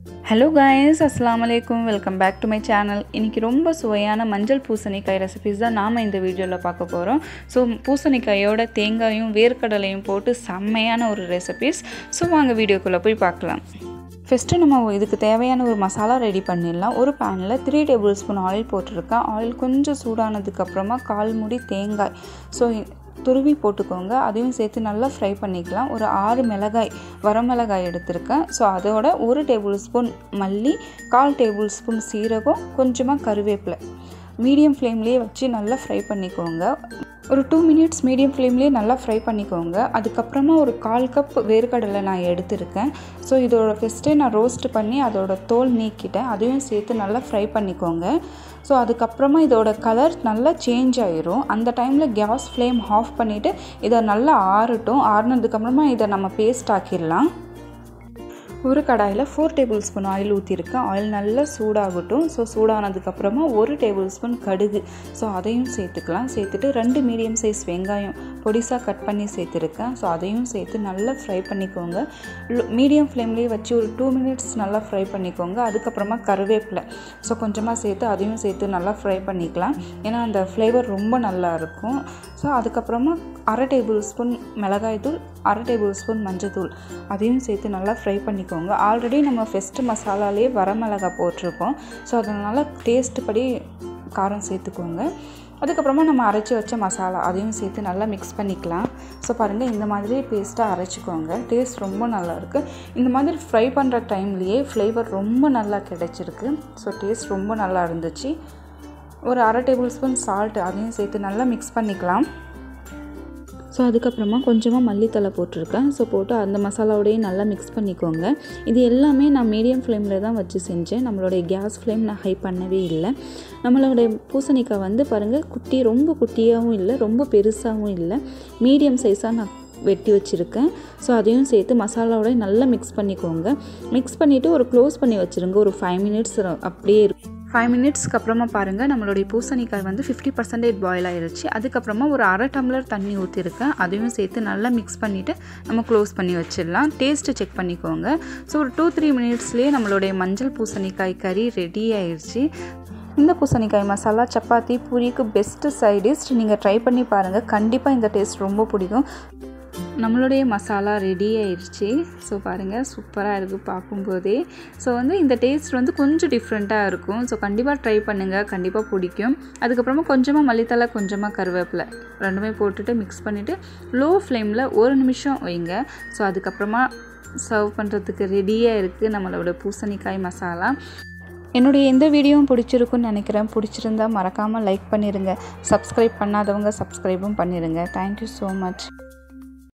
hello guys அஸ்லாம் வலைக்கும் welcome back to my channel இன்றைக்கி ரொம்ப சுவையான மஞ்சள் பூசணிக்காய் ரெசிபிஸ் தான் நாம் இந்த வீடியோவில் பார்க்க போகிறோம் ஸோ பூசணிக்காயோட தேங்காயும் வேர்க்கடலையும் போட்டு செம்மையான ஒரு ரெசிபிஸ் ஸோ வாங்க வீடியோக்குள்ளே போய் பார்க்கலாம் ஃபஸ்ட்டு நம்ம இதுக்கு தேவையான ஒரு மசாலா ரெடி பண்ணிடலாம் ஒரு பேனில் த்ரீ டேபிள் ஸ்பூன் ஆயில் போட்டிருக்கேன் ஆயில் கொஞ்சம் சூடானதுக்கப்புறமா கால் மூடி தேங்காய் ஸோ துருவி போட்டுக்கோங்க அதையும் சேர்த்து நல்லா ஃப்ரை பண்ணிக்கலாம் ஒரு ஆறு மிளகாய் வரமிளகாய் எடுத்திருக்கேன் ஸோ அதோட ஒரு டேபிள் ஸ்பூன் மல்லி கால் டேபிள் ஸ்பூன் சீரகம் கொஞ்சமாக கருவேப்பிலை மீடியம் ஃப்ளேம்லேயே வச்சு நல்லா ஃப்ரை பண்ணிக்கோங்க ஒரு டூ மினிட்ஸ் மீடியம் ஃப்ளேம்லேயே நல்லா ஃப்ரை பண்ணிக்கோங்க அதுக்கப்புறமா ஒரு கால் கப் வேர்க்கடலை நான் எடுத்திருக்கேன் ஸோ இதோட ஃபஸ்ட்டே நான் ரோஸ்ட் பண்ணி அதோட தோல் நீக்கிட்டேன் அதையும் சேர்த்து நல்லா ஃப்ரை பண்ணிக்கோங்க ஸோ அதுக்கப்புறமா இதோட கலர் நல்லா சேஞ்ச் ஆயிரும் அந்த டைமில் கேஸ் ஃப்ளேம் ஆஃப் பண்ணிவிட்டு இதை நல்லா ஆறட்டும் ஆறுனதுக்கப்புறமா இதை நம்ம பேஸ்ட் ஆக்கிடலாம் ஒரு கடாயில் ஃபோர் டேபிள் ஸ்பூன் ஆயில் ஊற்றிருக்கேன் ஆயில் நல்லா சூடாகட்டும் ஸோ சூடானதுக்கப்புறமா ஒரு டேபிள் ஸ்பூன் கடுகு ஸோ அதையும் சேர்த்துக்கலாம் சேர்த்துட்டு ரெண்டு மீடியம் சைஸ் வெங்காயம் பொடிசாக கட் பண்ணி சேர்த்துருக்கேன் ஸோ அதையும் சேர்த்து நல்லா ஃப்ரை பண்ணிக்கோங்க மீடியம் ஃப்ளேம்லேயே வச்சு ஒரு டூ மினிட்ஸ் நல்லா ஃப்ரை பண்ணிக்கோங்க அதுக்கப்புறமா கருவேப்பிலை ஸோ கொஞ்சமாக சேர்த்து அதையும் சேர்த்து நல்லா ஃப்ரை பண்ணிக்கலாம் ஏன்னா அந்த ஃப்ளேவர் ரொம்ப நல்லா இருக்கும் ஸோ அதுக்கப்புறமா அரை டேபிள் ஸ்பூன் மிளகாய் தூள் அரை டேபிள் ஸ்பூன் மஞ்சள் அதையும் சேர்த்து நல்லா ஃப்ரை பண்ணிக்கோங்க ஆல்ரெடி நம்ம ஃபெஸ்ட்டு மசாலாலேயே வரமிளகாய் போட்டிருக்கோம் ஸோ அதனால் டேஸ்ட்டு படி காரம் சேர்த்துக்கோங்க அதுக்கப்புறமா நம்ம அரைச்சி வச்ச மசாலா அதையும் சேர்த்து நல்லா மிக்ஸ் பண்ணிக்கலாம் ஸோ பாருங்கள் இந்த மாதிரி பேஸ்ட்டாக அரைச்சிக்கோங்க டேஸ்ட் ரொம்ப நல்லாயிருக்கு இந்த மாதிரி ஃப்ரை பண்ணுற டைம்லேயே ஃப்ளேவர் ரொம்ப நல்லா கிடச்சிருக்கு ஸோ டேஸ்ட் ரொம்ப நல்லா இருந்துச்சு ஒரு அரை டேபிள் ஸ்பூன் சால்ட் அதையும் சேர்த்து நல்லா மிக்ஸ் பண்ணிக்கலாம் ஸோ அதுக்கப்புறமா கொஞ்சமாக மல்லித்தலை போட்டிருக்கேன் ஸோ போட்டு அந்த மசாலாவோடையும் நல்லா மிக்ஸ் பண்ணிக்கோங்க இது எல்லாமே நான் மீடியம் ஃப்ளேமில் தான் வச்சு செஞ்சேன் நம்மளுடைய கேஸ் ஃப்ளேம் நான் ஹை பண்ணவே இல்லை நம்மளுடைய பூசணிக்காய் வந்து பாருங்கள் குட்டி ரொம்ப குட்டியாகவும் இல்லை ரொம்ப பெருசாகவும் இல்லை மீடியம் சைஸாக நான் வெட்டி வச்சுருக்கேன் ஸோ அதையும் சேர்த்து மசாலாவோட நல்லா மிக்ஸ் பண்ணிக்கோங்க மிக்ஸ் பண்ணிவிட்டு ஒரு க்ளோஸ் பண்ணி வச்சுருங்க ஒரு ஃபைவ் மினிட்ஸ் அப்படியே இருக்கும் ஃபைவ் மினிட்ஸ்க்கு அப்புறமா பாருங்கள் நம்மளுடைய பூசணிக்காய் வந்து ஃபிஃப்டி பர்சன்டேஜ் பாயில் ஆயிடுச்சு அதுக்கப்புறமா ஒரு அரை டம்ளர் தண்ணி ஊற்றிருக்கேன் அதையும் சேர்த்து நல்லா மிக்ஸ் பண்ணிவிட்டு நம்ம க்ளோஸ் பண்ணி வச்சிடலாம் டேஸ்ட்டு செக் பண்ணிக்கோங்க ஸோ ஒரு டூ த்ரீ மினிட்ஸ்லேயே நம்மளுடைய மஞ்சள் பூசணிக்காய் கறி ரெடி ஆயிடுச்சு இந்த பூசணிக்காய் மசாலா சப்பாத்தி பூரிக்கு பெஸ்ட்டு சைடிஷ் நீங்கள் ட்ரை பண்ணி பாருங்கள் கண்டிப்பாக இந்த டேஸ்ட் ரொம்ப பிடிக்கும் நம்மளுடைய மசாலா ரெடி ஆயிடுச்சு ஸோ பாருங்கள் சூப்பராக இருக்குது பார்க்கும்போதே ஸோ வந்து இந்த டேஸ்ட் வந்து கொஞ்சம் டிஃப்ரெண்ட்டாக இருக்கும் ஸோ கண்டிப்பாக ட்ரை பண்ணுங்கள் கண்டிப்பாக பிடிக்கும் அதுக்கப்புறமா கொஞ்சமாக மல்லித்தலை கொஞ்சமாக கருவேப்பிலை ரெண்டுமே போட்டுட்டு மிக்ஸ் பண்ணிவிட்டு லோ ஃப்ளேமில் ஒரு நிமிஷம் வைங்க ஸோ அதுக்கப்புறமா சர்வ் பண்ணுறதுக்கு ரெடியாக இருக்குது நம்மளோட பூசணிக்காய் மசாலா என்னுடைய எந்த வீடியோவும் பிடிச்சிருக்குன்னு நினைக்கிறேன் பிடிச்சிருந்தா மறக்காமல் லைக் பண்ணிடுங்க சப்ஸ்கிரைப் பண்ணாதவங்க சப்ஸ்கிரைபும் பண்ணிடுங்க தேங்க்யூ ஸோ மச்